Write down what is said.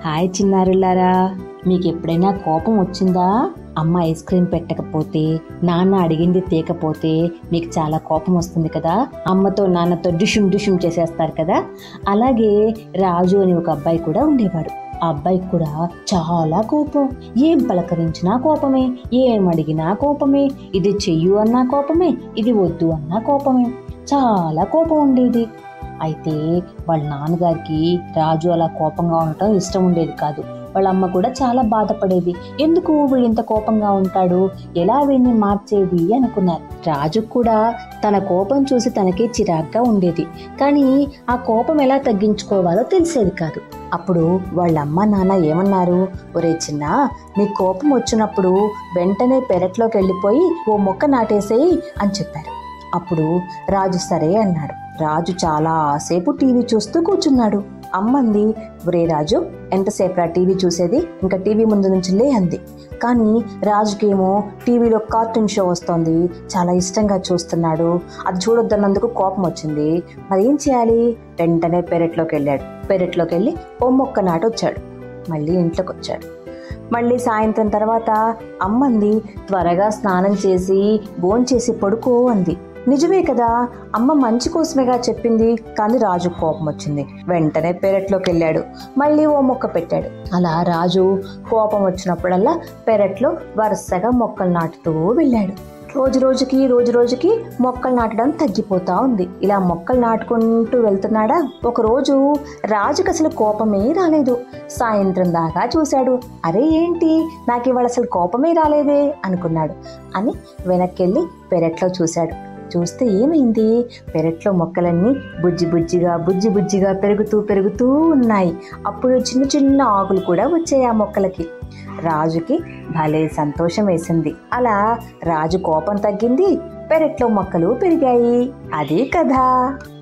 hi చిన్నారులారా మీకు ఎప్పుడైనా కోపం వచ్చిందా అమ్మ ఐస్ క్రీమ్ పెట్టకపోతే నాన్న అడిగింది తేకపోతే మీకు చాలా కోపం వస్తుంది కదా అమ్మతో నాన్నతో డిషుమ్ డిషుమ్ చేసేస్తారు కదా అలాగే రాజు అని ఒక అబ్బాయి కూడా ఉండేవాడు ఆ అబ్బాయికి కూడా చాలా కోపం ఏం పలకరించినా కోపమే ఏం అడిగినా కోపమే ఇది చెయ్యు అన్నా కోపమే ఇది వద్దు అన్నా కోపమే చాలా కోపం ఉండేది అయితే వాళ్ళ నాన్నగారికి రాజు అలా కోపంగా ఉండటం ఇష్టం ఉండేది కాదు వాళ్ళ అమ్మ కూడా చాలా బాధపడేది ఎందుకు వీళ్ళు ఇంత కోపంగా ఉంటాడు ఎలా వీడిని మార్చేది అనుకున్నారు రాజు కూడా తన కోపం చూసి తనకే చిరాగ్గా ఉండేది కానీ ఆ కోపం ఎలా తగ్గించుకోవాలో తెలిసేది కాదు అప్పుడు వాళ్ళ అమ్మ నాన్న ఏమన్నారు ఒరే చిన్న నీ కోపం వచ్చినప్పుడు వెంటనే పెరట్లోకి వెళ్ళిపోయి ఓ మొక్క నాటేసేయి అని చెప్పారు అప్పుడు రాజు సరే అన్నాడు రాజు చాలా సేపు టీవీ చూస్తూ కూర్చున్నాడు అమ్మంది ఒరే రాజు ఎంతసేపు రా టీవీ చూసేది ఇంకా టీవీ ముందు నుంచి లే అంది కానీ రాజుకేమో టీవీలో కార్టూన్ షో వస్తోంది చాలా ఇష్టంగా చూస్తున్నాడు అది చూడొద్దన్నందుకు కోపం వచ్చింది మరి ఏం చేయాలి వెంటనే పెరట్లోకి వెళ్ళాడు పెరట్లోకి వెళ్ళి ఓ మొక్క నాటి వచ్చాడు మళ్ళీ ఇంట్లోకి వచ్చాడు మళ్ళీ సాయంత్రం తర్వాత అమ్మంది త్వరగా స్నానం చేసి భోంచేసి పడుకో అంది నిజమే కదా అమ్మ మంచి కోసమేగా చెప్పింది కానీ రాజు కోపం వచ్చింది వెంటనే పెరట్లోకి వెళ్ళాడు మళ్ళీ ఓ మొక్క పెట్టాడు అలా రాజు కోపం వచ్చినప్పుడల్లా పెరట్లో వరుసగా మొక్కలు నాటుతూ వెళ్ళాడు రోజు రోజుకి రోజు రోజుకి మొక్కలు నాటడం తగ్గిపోతా ఉంది ఇలా మొక్కలు నాటుకుంటూ వెళ్తున్నాడా ఒక రోజు రాజుకు అసలు కోపమే రాలేదు సాయంత్రం దాకా చూశాడు అరే ఏంటి నాకు ఇవాళ అసలు కోపమే రాలేదే అనుకున్నాడు అని వెనక్కెళ్ళి పెరట్లో చూశాడు చూస్తే ఏమైంది పెరట్లో మొక్కలన్నీ బుజ్జి బుజ్జిగా బుజ్జి బుజ్జిగా పెరుగుతూ పెరుగుతూ ఉన్నాయి అప్పుడు చిన్న చిన్న ఆకులు కూడా వచ్చాయి ఆ మొక్కలకి రాజుకి భలే సంతోషం వేసింది అలా రాజు కోపం తగ్గింది పెరట్లో మొక్కలు పెరిగాయి అదే కథ